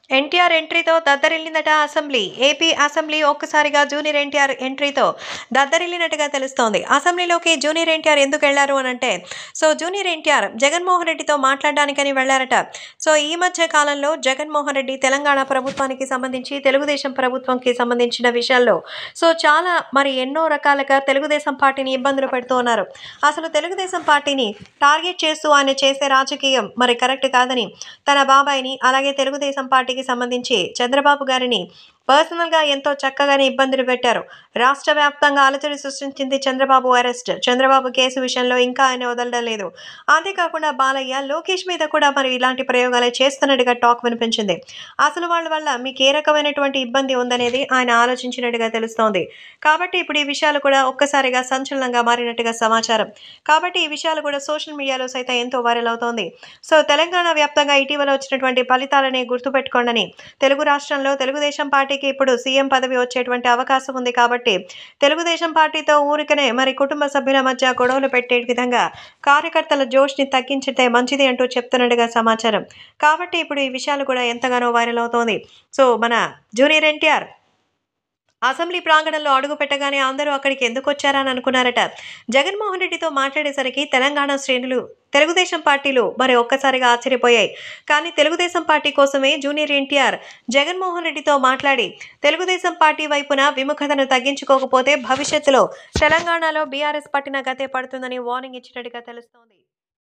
ఎన్టీఆర్ ఎంట్రీతో దద్దరిల్లిందట assembly AP assembly ఒక్కసారిగా జూనియర్ ఎన్టీఆర్ ఎంట్రీతో దద్దరిల్లినట్టుగా తెలుస్తోంది అసెంబ్లీలోకి జూనియర్ ఎన్టీఆర్ ఎందుకు వెళ్లారు అని అంటే సో జూనియర్ ఎన్టీఆర్ జగన్మోహన్ రెడ్డితో మాట్లాడడానికని వెళ్లారట సో ఈ మధ్య కాలంలో జగన్మోహన్ రెడ్డి తెలంగాణ ప్రభుత్వానికి సంబంధించి తెలుగుదేశం ప్రభుత్వంకి సంబంధించిన విషయాల్లో సో చాలా మరి ఎన్నో రకాలుగా తెలుగుదేశం పార్టీని ఇబ్బందులు పెడుతూ ఉన్నారు అసలు తెలుగుదేశం పార్టీని టార్గెట్ చేస్తూ ఆయన చేసే రాజకీయం మరి కరెక్ట్ కాదని తన బాబాయిని అలాగే తెలుగుదేశం పార్టీకి సంబంధించి చంద్రబాబు గారిని పర్సనల్గా ఎంతో చక్కగానే ఇబ్బందులు పెట్టారు రాష్ట్ర వ్యాప్తంగా అలచడి సృష్టించింది చంద్రబాబు అరెస్ట్ చంద్రబాబు కేసు విషయంలో ఇంకా ఆయన వదలడం లేదు అంతేకాకుండా బాలయ్య లోకేష్ మీద కూడా మరి ఇలాంటి ప్రయోగాలే చేస్తున్నట్టుగా టాక్ వినిపించింది అసలు వాళ్ళ వల్ల మీకు ఏ రకమైనటువంటి ఇబ్బంది ఉందనేది ఆయన ఆలోచించినట్టుగా తెలుస్తోంది కాబట్టి ఇప్పుడు ఈ విషయాలు కూడా ఒక్కసారిగా సంచలనంగా మారినట్టుగా సమాచారం కాబట్టి ఈ విషయాలు కూడా సోషల్ మీడియాలో సైతం ఎంతో వైరల్ అవుతోంది సో తెలంగాణ వ్యాప్తంగా ఇటీవల వచ్చినటువంటి ఫలితాలని గుర్తుపెట్టుకోండి తెలుగు రాష్ట్రంలో తెలుగుదేశం పార్టీకి ఇప్పుడు సీఎం పదవి వచ్చేటువంటి అవకాశం ఉంది కాబట్టి తెలుగుదేశం పార్టీతో ఊరికనే మరి కుటుంబ సభ్యుల మధ్య గొడవలు పెట్టే విధంగా కార్యకర్తల జోష్ని తగ్గించితే మంచిది అంటూ చెప్తున్నట్టుగా సమాచారం కాబట్టి ఇప్పుడు ఈ విషయాలు కూడా ఎంతగానో వైరల్ అవుతోంది సో మన జూనియర్ ఎన్టీఆర్ అసెంబ్లీ ప్రాంగణంలో అడుగు పెట్టగానే అందరూ అక్కడికి ఎందుకు వచ్చారని అనుకున్నారట జగన్మోహన్ రెడ్డితో మాట్లాడేసరికి తెలంగాణ శ్రేణులు తెలుగుదేశం పార్టీలు మరి ఒక్కసారిగా ఆశ్చర్యపోయాయి కానీ తెలుగుదేశం పార్టీ కోసమే జూనియర్ ఎన్టీఆర్ జగన్మోహన్ రెడ్డితో మాట్లాడి తెలుగుదేశం పార్టీ వైపున విముఖతను తగ్గించుకోకపోతే భవిష్యత్తులో తెలంగాణలో బీఆర్ఎస్ పట్టిన గతే పడుతుందని వార్నింగ్ ఇచ్చినట్టుగా తెలుస్తోంది